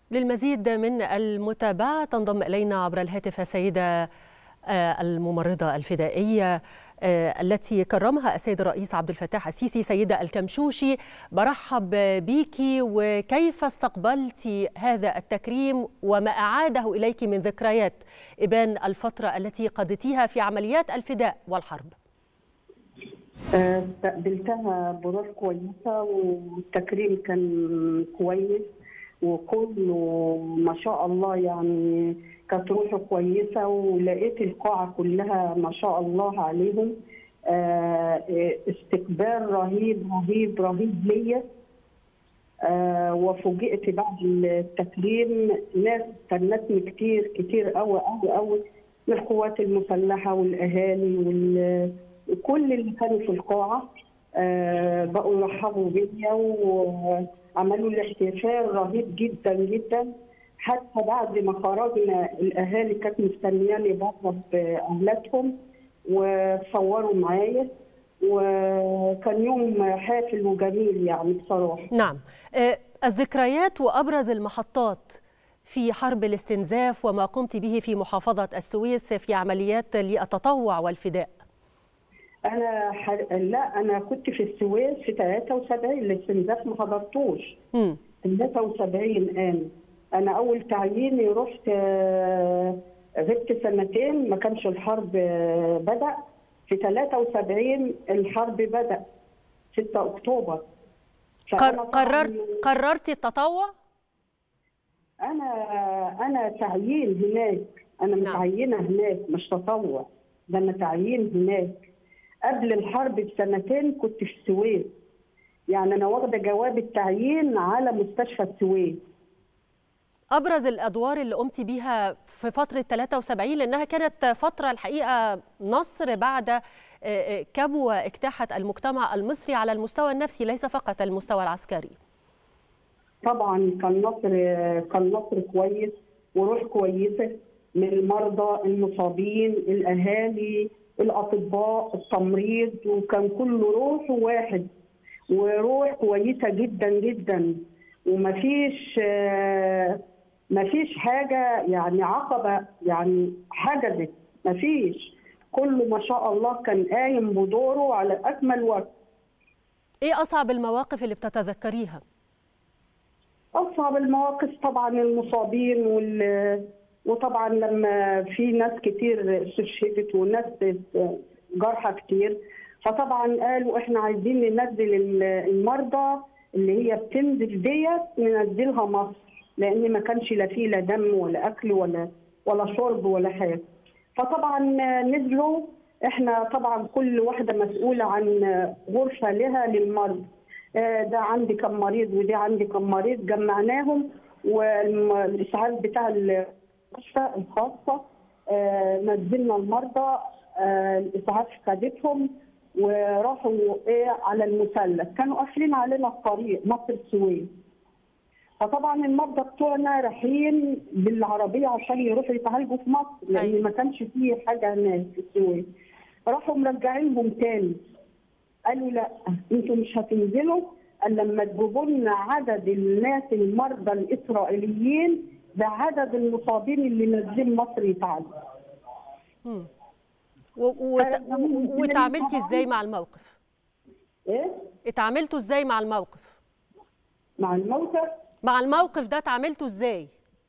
للمزيد من المتابعة تنضم إلينا عبر الهاتف السيدة الممرضة الفدائية التي كرمها السيد الرئيس عبد الفتاح السيسي سيدة الكمشوشي برحب بيكي وكيف استقبلت هذا التكريم وما أعاده إليك من ذكريات إبان الفترة التي قضيتيها في عمليات الفداء والحرب استقبلتها بروح كويسة والتكريم كان كويس وكله ما شاء الله يعني كانت روحه كويسة ولقيت القاعة كلها ما شاء الله عليهم استقبال رهيب رهيب رهيب ليا وفوجئت بعد التكريم ناس استنتني كتير كتير قوي قوي قوي من القوات المسلحة والأهالي وكل اللي كانوا في القاعة بقوا يرحبوا بيا وعملوا لي احتفال رهيب جدا جدا حتى بعد ما خرجنا الاهالي كانت مستنياني بره باولادهم وصوروا معايا وكان يوم حافل وجميل يعني بصراحه. نعم الذكريات وابرز المحطات في حرب الاستنزاف وما قمت به في محافظه السويس في عمليات للتطوع والفداء. انا حر... لا انا كنت في السويس في 73 الاستنزاف ما حضرتوش. 73 انا انا اول تعييني رحت غبت سنتين ما كانش الحرب بدا في 73 الحرب بدا 6 اكتوبر قررت قررت التطوع انا انا تعيين هناك انا متعينه هناك مش تطوع ده انا تعيين هناك قبل الحرب بسنتين كنت في السويس يعني انا واخده جواب التعيين على مستشفى السويس ابرز الادوار اللي قمتي بيها في فتره 73 لانها كانت فتره الحقيقه نصر بعد كبوه اجتاحت المجتمع المصري على المستوى النفسي ليس فقط المستوى العسكري. طبعا كان نصر كان نصر كويس وروح كويسه من المرضى المصابين الاهالي الاطباء التمريض وكان كله روح واحد وروح كويسه جدا جدا ومفيش مفيش حاجه يعني عقبه يعني حجزت مفيش كله ما شاء الله كان قايم بدوره على اكمل وجه ايه اصعب المواقف اللي بتتذكريها اصعب المواقف طبعا المصابين وال وطبعا لما في ناس كتير استشهدت وناس جرحى كتير فطبعا قالوا احنا عايزين ننزل المرضى اللي هي بتنزل ديت ننزلها مصر لان ما كانش لا فيه لا دم ولا اكل ولا ولا شرب ولا حاجه فطبعا نزلوا احنا طبعا كل واحده مسؤوله عن غرفه لها للمرضى ده عندي كم مريض ودي عندي كم مريض جمعناهم والاسعاف بتاع المستشفى الخاصه نزلنا المرضى الاسعاف خدتهم وراحوا ايه على المثلث كانوا قافلين علينا الطريق مصر السويس فطبعا المرضى بتوعنا رايحين بالعربيه عشان يروحوا يتعالجوا في مصر لان ما كانش فيه حاجه هناك في السويس راحوا مرجعينهم تاني قالوا لا انتوا مش هتنزلوا الا لما تجيبوا لنا عدد الناس المرضى الاسرائيليين بعدد المصابين اللي نازلين مصر يتعالجوا وتعاملتي ازاي مع الموقف؟ ايه؟ اتعاملتوا ازاي مع الموقف؟ مع الموقف؟ مع الموقف ده اتعاملتوا ازاي؟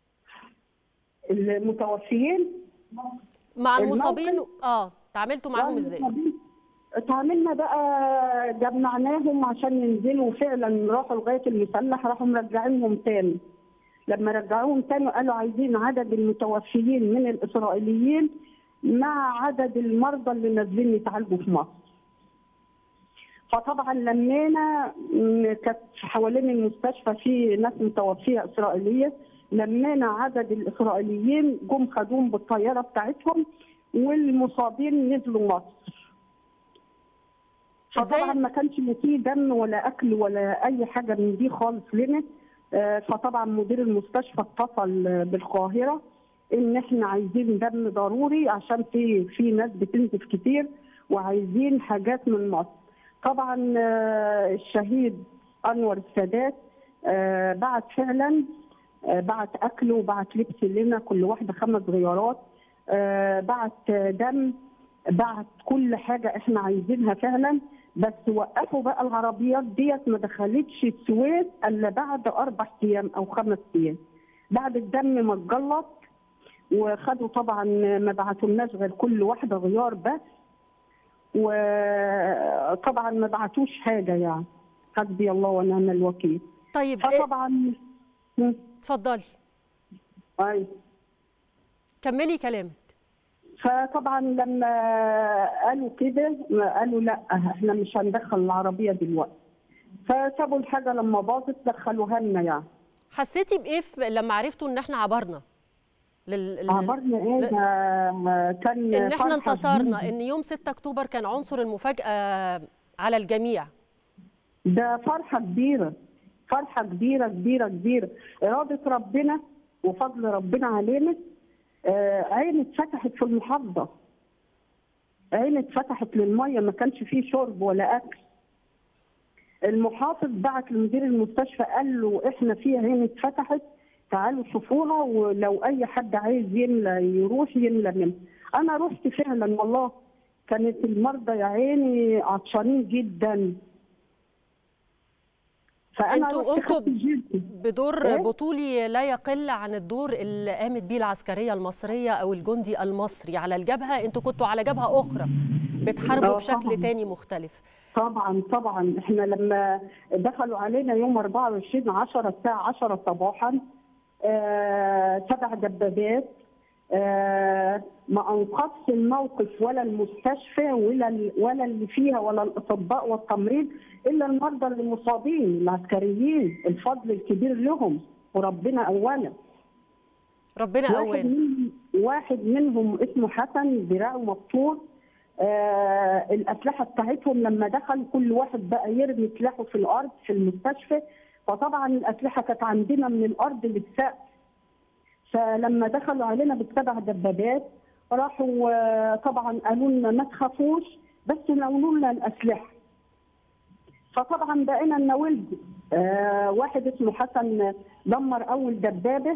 المتوفيين؟ مع المصابين اه تعاملتوا معاهم ازاي؟ اتعاملنا بقى جمعناهم عشان ينزلوا فعلا راحوا لغايه المسلح راحوا مرجعينهم تاني لما رجعوهم تاني قالوا عايزين عدد المتوفيين من الاسرائيليين مع عدد المرضى اللي نازلين يتعالجوا في مصر. فطبعا لمينا كانت حوالين المستشفى في ناس متوفيه اسرائيليه لمينا عدد الاسرائيليين جم خدوهم بالطياره بتاعتهم والمصابين نزلوا مصر. فطبعا ما كانش فيه دم ولا اكل ولا اي حاجه من دي خالص لنا فطبعا مدير المستشفى اتصل بالقاهره ان احنا عايزين دم ضروري عشان في في ناس بتنزف كتير وعايزين حاجات من مصر. طبعا الشهيد انور السادات بعت فعلا آه، بعت اكل وبعت لبس لنا كل واحده خمس غيارات آه، بعت دم بعت كل حاجه احنا عايزينها فعلا بس وقفوا بقى العربيات ديت ما دخلتش السويس الا بعد اربع ايام او خمس ايام بعد الدم ما اتجلط وخدوا طبعا ما بعتولناش غير كل واحده غيار بس وطبعا ما بعتوش حاجه يعني حسبي الله ونعم الوكيل طيب إيه فطبعا مم. اتفضلي أيوة. كملي كلامك فطبعا لما قالوا كده قالوا لا احنا مش هندخل العربيه دلوقتي فسابوا الحاجه لما باظت دخلوها لنا يعني حسيتي بايه في- لما عرفتوا ان احنا عبرنا لل... لل- عبرنا ايه ده كان ان احنا فرحة انتصرنا كبيرة. ان يوم 6 اكتوبر كان عنصر المفاجاه على الجميع ده فرحه كبيره فرحه كبيره كبيره كبيره اراده ربنا وفضل ربنا علينا آه، عين اتفتحت في المحافظه عين اتفتحت للميه ما كانش فيه شرب ولا اكل المحافظ بعت لمدير المستشفى قال له احنا في عين اتفتحت تعالوا شوفوها ولو اي حد عايز يملى يروح يملى منها انا رحت فعلا والله كانت المرضى يا عيني عطشانين جدا فانا انتوا رحت قمتوا خدت جلدي بدور إيه؟ بطولي لا يقل عن الدور اللي قامت بيه العسكريه المصريه او الجندي المصري على الجبهه انتوا كنتوا على جبهه اخرى بتحاربوا آه، بشكل طبعاً. تاني مختلف طبعا طبعا احنا لما دخلوا علينا يوم 24 10 الساعه 10 صباحا آه، سبع دبابات آه، ما انقذش الموقف ولا المستشفى ولا ال- ولا اللي فيها ولا الاطباء والتمريض الا المرضى المصابين العسكريين الفضل الكبير لهم وربنا اولا ربنا واحد قوانا منهم واحد منهم اسمه حسن دراعه مبتور آه الاسلحه بتاعتهم لما دخل كل واحد بقى يرمي سلاحه في الارض في المستشفى فطبعا الاسلحه كانت عندنا من الارض للسقف فلما دخلوا علينا بالسبع دبابات راحوا آه، طبعا قالوا لنا ما تخافوش بس ناولوا لنا الاسلحه فطبعا بقينا نولد آه واحد اسمه حسن دمر اول دبابه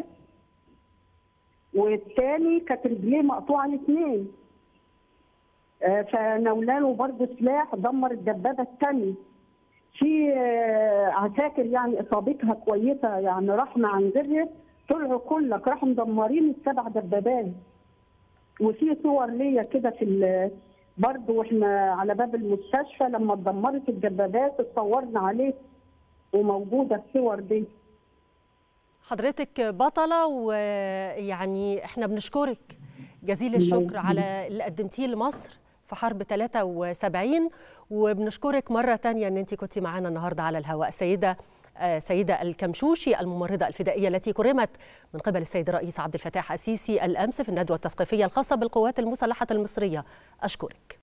والتاني كانت رجليه مقطوعه الاثنين آه، فنولاله برضه سلاح دمر الدبابه الثانيه في آه، عساكر يعني اصابتها كويسه يعني رحمه عن غيرها طلعوا كلك راحوا مدمرين السبع دبابات وفي صور ليا كده في ال- برضه واحنا على باب المستشفى لما اتدمرت الدبابات اتصورنا عليه وموجوده الصور دي حضرتك بطلة ويعني احنا بنشكرك جزيل الله الشكر على اللي قدمتيه لمصر في حرب 73 وبنشكرك مرة تانية ان انت كنتي معانا النهاردة على الهواء سيدة آه، سيدة الكمشوشي الممرضة الفدائية التي كرمت من قبل السيد الرئيس عبد الفتاح السيسي الأمس في الندوة التثقيفية الخاصة بالقوات المسلحة المصرية أشكرك